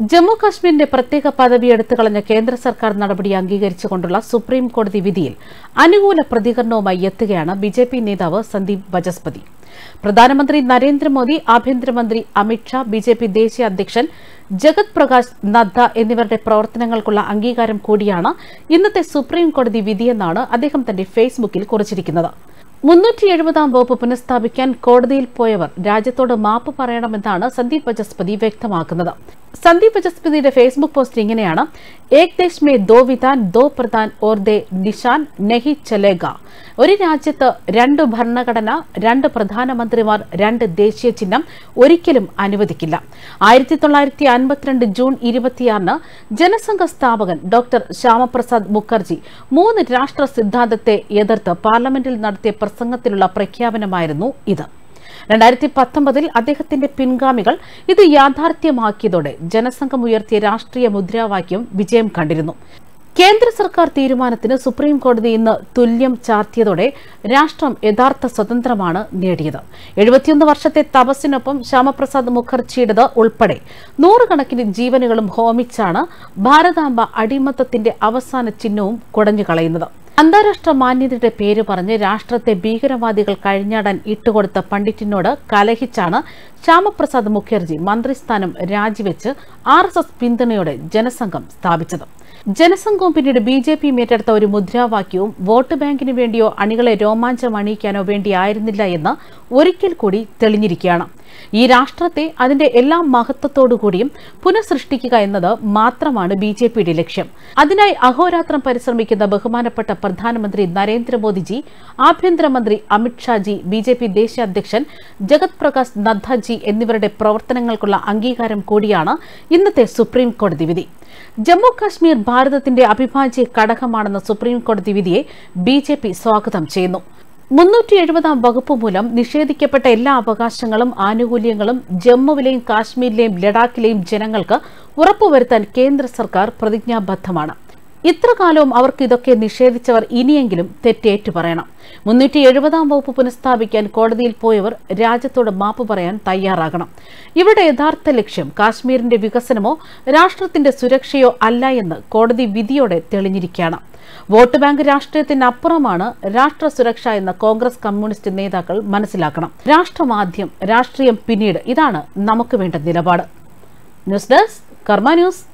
ജമ്മു കാശ്മീരിന്റെ പ്രത്യേക പദവി എടുത്തുകളഞ്ഞ കേന്ദ്ര സർക്കാർ നടപടി അംഗീകരിച്ചുകൊണ്ടുള്ള സുപ്രീം കോടതി വിധിയിൽ അനുകൂല പ്രതികരണവുമായി എത്തുകയാണ് ബി ജെ പി നേതാവ് സന്ദീപ് ബജസ്പതി പ്രധാനമന്ത്രി നരേന്ദ്രമോദി ആഭ്യന്തരമന്ത്രി അമിത്ഷാ ബി ജെ പി ദേശീയ അധ്യക്ഷൻ ജഗത് പ്രകാശ് നദ്ദ എന്നിവരുടെ പ്രവർത്തനങ്ങൾക്കുള്ള അംഗീകാരം കൂടിയാണ് ഇന്നത്തെ സുപ്രീം കോടതി വിധിയെന്നാണ് അദ്ദേഹം തന്റെ ഫേസ്ബുക്കിൽ കുറിച്ചിരിക്കുന്നത് മുന്നൂറ്റി എഴുപതാം വകുപ്പ് പുനഃസ്ഥാപിക്കാൻ കോടതിയിൽ പോയവർ രാജ്യത്തോട് മാപ്പ് പറയണമെന്നാണ് സന്ദീപ് ബജസ്പതി വ്യക്തമാക്കുന്നത് സന്ദീപ് ബജസ്പതിയുടെ ഫേസ്ബുക്ക് പോസ്റ്റ് ഇങ്ങനെയാണ് ഏക് ദേശ് മേ ദോ വിധാൻ ദോ പ്രധാൻ ഓർ ദേ നിഷാൻ നെഹി ചലേഗ ഒരു രാജ്യത്ത് രണ്ട് ഭരണഘടന രണ്ട് പ്രധാനമന്ത്രിമാർ രണ്ട് ദേശീയ ചിഹ്നം ഒരിക്കലും അനുവദിക്കില്ല ആയിരത്തി തൊള്ളായിരത്തി അൻപത്തിരണ്ട് ജൂൺ ഇരുപത്തിയാറിന് ജനസംഘ സ്ഥാപകൻ ഡോക്ടർ ശ്യാമപ്രസാദ് മുഖർജി മൂന്ന് രാഷ്ട്ര സിദ്ധാന്തത്തെ എതിർത്ത് പാർലമെന്റിൽ നടത്തിയ പ്രസംഗത്തിലുള്ള പ്രഖ്യാപനമായിരുന്നു ഇത് രണ്ടായിരത്തി പത്തൊമ്പതിൽ അദ്ദേഹത്തിന്റെ പിൻഗാമികൾ ഇത് യാഥാർത്ഥ്യമാക്കിയതോടെ ജനസംഘം ഉയർത്തിയ രാഷ്ട്രീയ മുദ്രാവാക്യം വിജയം കണ്ടിരുന്നു കേന്ദ്ര സർക്കാർ തീരുമാനത്തിന് സുപ്രീം കോടതി ഇന്ന് തുല്യം ചാർത്തിയതോടെ രാഷ്ട്രം യഥാർത്ഥ സ്വതന്ത്രമാണ് നേടിയത് എഴുപത്തിയൊന്ന് വർഷത്തെ തപസ്സിനൊപ്പം ശ്യാമപ്രസാദ് മുഖർജിയുടേത് ഉൾപ്പെടെ നൂറുകണക്കിന് ജീവനുകളും ഹോമിച്ചാണ് ഭാരതാംബ അടിമത്തത്തിന്റെ അവസാന ചിഹ്നവും കുടഞ്ഞു കളയുന്നത് അന്താരാഷ്ട്ര മാന്യതയുടെ പേര് പറഞ്ഞ് രാഷ്ട്രത്തെ ഭീകരവാദികൾ കഴിഞ്ഞാടാൻ ഇട്ടുകൊടുത്ത പണ്ഡിറ്റിനോട് കലഹിച്ചാണ് ശ്യാമപ്രസാദ് മുഖർജി മന്ത്രിസ്ഥാനം രാജിവെച്ച് ആർ എസ് എസ് പിന്തുണയോടെ ജനസംഘം സ്ഥാപിച്ചത് ജനസംഘവും പിന്നീട് ബി ജെ പിയും ഏറ്റെടുത്ത ഒരു മുദ്രാവാക്യവും വോട്ട് ബാങ്കിന് വേണ്ടിയോ അണികളെ രോമാഞ്ചം അണിയിക്കാനോ വേണ്ടിയായിരുന്നില്ല എന്ന് ഒരിക്കൽ കൂടി തെളിഞ്ഞിരിക്കുകയാണ് ഈ രാഷ്ട്രത്തെ അതിന്റെ എല്ലാ മഹത്വത്തോടുകൂടിയും പുനഃസൃഷ്ടിക്കുക എന്നത് മാത്രമാണ് ബി ജെ പിയുടെ ലക്ഷ്യം അതിനായി അഹോരാത്രം പരിശ്രമിക്കുന്ന ബഹുമാനപ്പെട്ട പ്രധാനമന്ത്രി നരേന്ദ്രമോദിജി ആഭ്യന്തരമന്ത്രി അമിത്ഷാജി ബി ജെ പി ദേശീയ അധ്യക്ഷൻ ജഗത് പ്രകാശ് നദ്ദജി എന്നിവരുടെ പ്രവർത്തനങ്ങൾക്കുള്ള അംഗീകാരം കൂടിയാണ് ഇന്നത്തെ സുപ്രീം കോടതി വിധി ജമ്മു കാശ്മീർ ഭാരതത്തിന്റെ അവിഭാജ്യ ഘടകമാണെന്ന സുപ്രീം കോടതി വിധിയെ ബി ജെ പി സ്വാഗതം ചെയ്യുന്നു മുന്നൂറ്റി എഴുപതാം വകുപ്പ് മൂലം നിഷേധിക്കപ്പെട്ട എല്ലാ അവകാശങ്ങളും ആനുകൂല്യങ്ങളും ജമ്മുവിലെയും കാശ്മീരിലെയും ലഡാക്കിലെയും ജനങ്ങൾക്ക് ഉറപ്പുവരുത്താൻ കേന്ദ്ര സർക്കാർ പ്രതിജ്ഞാബദ്ധമാണ് ഇത്ര കാലവും അവർക്ക് ഇതൊക്കെ നിഷേധിച്ചവർ ഇനിയെങ്കിലും തെറ്റേറ്റു പറയണം മുന്നൂറ്റി എഴുപതാം വകുപ്പ് പുനഃസ്ഥാപിക്കാൻ കോടതിയിൽ പോയവർ രാജ്യത്തോട് മാപ്പ് പറയാൻ തയ്യാറാകണം ഇവിടെ യഥാർത്ഥ ലക്ഷ്യം കാശ്മീരിന്റെ വികസനമോ രാഷ്ട്രത്തിന്റെ സുരക്ഷയോ അല്ല എന്ന് കോടതി വിധിയോടെ തെളിഞ്ഞിരിക്കുകയാണ് വോട്ട് ബാങ്ക് രാഷ്ട്രീയത്തിനപ്പുറമാണ് രാഷ്ട്ര സുരക്ഷ എന്ന കോൺഗ്രസ് കമ്മ്യൂണിസ്റ്റ് നേതാക്കൾ മനസ്സിലാക്കണം രാഷ്ട്രമാദ്യം രാഷ്ട്രീയം പിന്നീട് ഇതാണ് നമുക്ക് വേണ്ട നിലപാട് ന്യൂസ് ഡെസ്ക് കർമ്മ ന്യൂസ്